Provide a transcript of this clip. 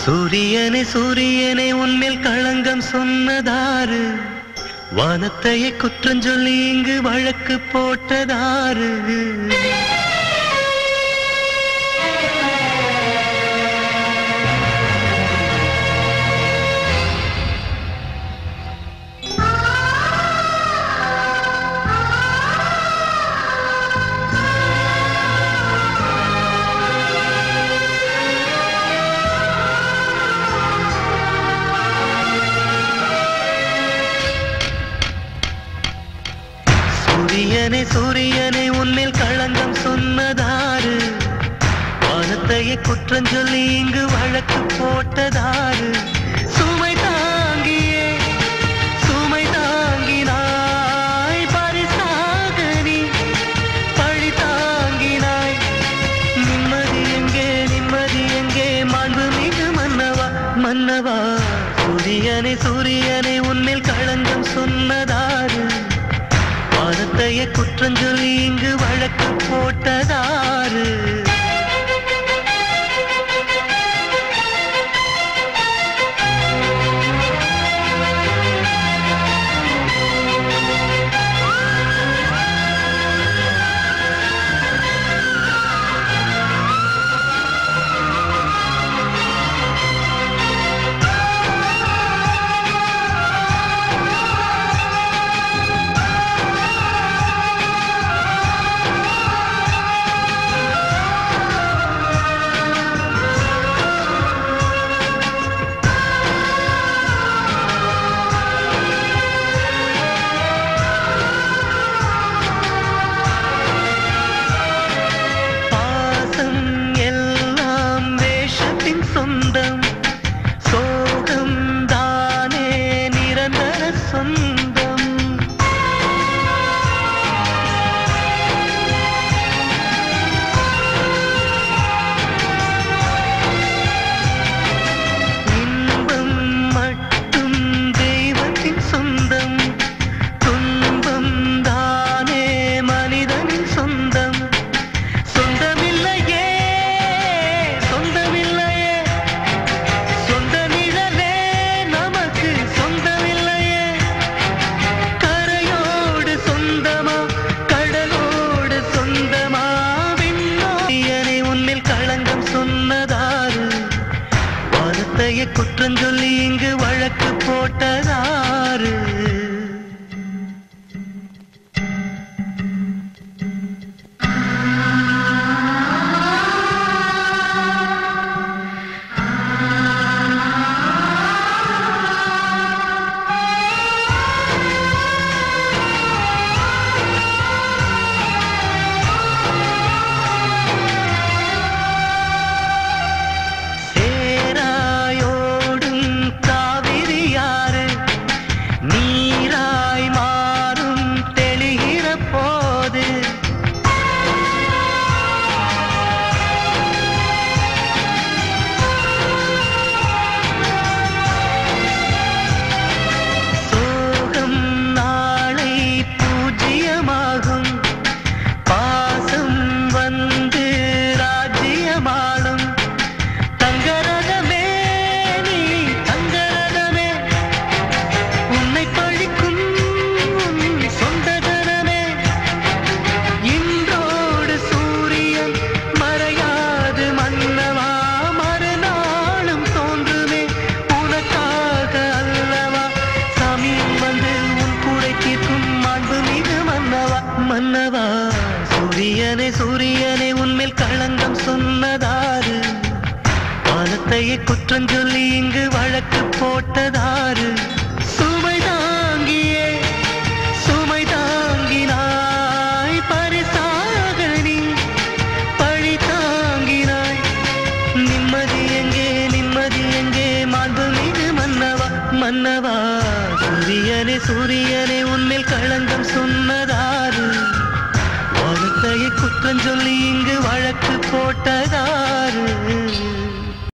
சூரியனே சூரியனே உன்மேல் களங்கம் சொன்னதாரு வானத்தையே குற்றம் சொல்லி இங்கு வழக்கு போட்டதாரு சூரியனே சூரியனே உன்மேல் களங்கம் சொன்னதாரு வானத்தையே குற்றம் சொல்லி இங்கு வழக்கு போட்டதாரு சுமை தாங்கியே சுமை தாங்கினாய் பரிசாக நீ பழி தாங்கினாய் நிம்மதி எங்கே நிம்மதி எங்கே மாண்பு மிகு மன்னவா மன்னவா சூரியனே சூரியனே உன்மேல் களங்கம் சொன்னதாரு வானத்தையே குற்றம் சொல்லி இங்கு வழக்கு போட்டதாரு பாசம் எல்லாம் வேஷத்தின் சொந்தம் சோகம் தானே நிரந்தர சொந்தம் இன்பம் மட்டும் தெய்வத்தின் சொந்தம் துன்பம் தானே மனிதனின் சொந்தம் சொந்தமில்லையே சொந்தமில்லையே சொந்த நிழலே நமக்கு சொந்தமில்லையே கரையோடு சொந்தமா கடலோடு சொந்தமா விண்ணோயனை உன்னில் களங்கம் சொன்னதாரு வானத்தையே குற்றம் சொல்லி இங்கு வழக்கு போட்டதாரு சேராயோடும் காவிரியாறு நீராய் மாறும் தெளிகிற போது சோகம் நாளை பூஜ்யமாகும் பாசம் வந்து ராஜ்யமாளும் தங்கரதமே நீ தங்கரதமே உன்னை பழிக்கும் உன் சொந்தகரமே இன்றோடு சூரியன் மறையாது மன்னவா மறுநாளும் தோன்றுமே உனக்காக அல்லவா சமயம் வந்து உன் குறை தீர்க்கும் மாண்பு மிகு மன்னவா மன்னவா சூரியனே சூரியனே உன்மேல் களங்கம் சொன்னதாரு வானத்தையே குற்றம் சொல்லி இங்கு வழக்கு போட்டதாரு சுமை தாங்கியே சுமை தாங்கினாய் பரிசாக நீ பழி தாங்கினாய் நிம்மதி எங்கே நிம்மதி எங்கே மாண்பு மிகு மன்னவா மன்னவா சூரியனே சூரியனே உன்மேல் களங்கம் சொன்னதாரு வானத்தையே குற்றம் சொல்லி இங்கு வழக்கு போட்டதாரு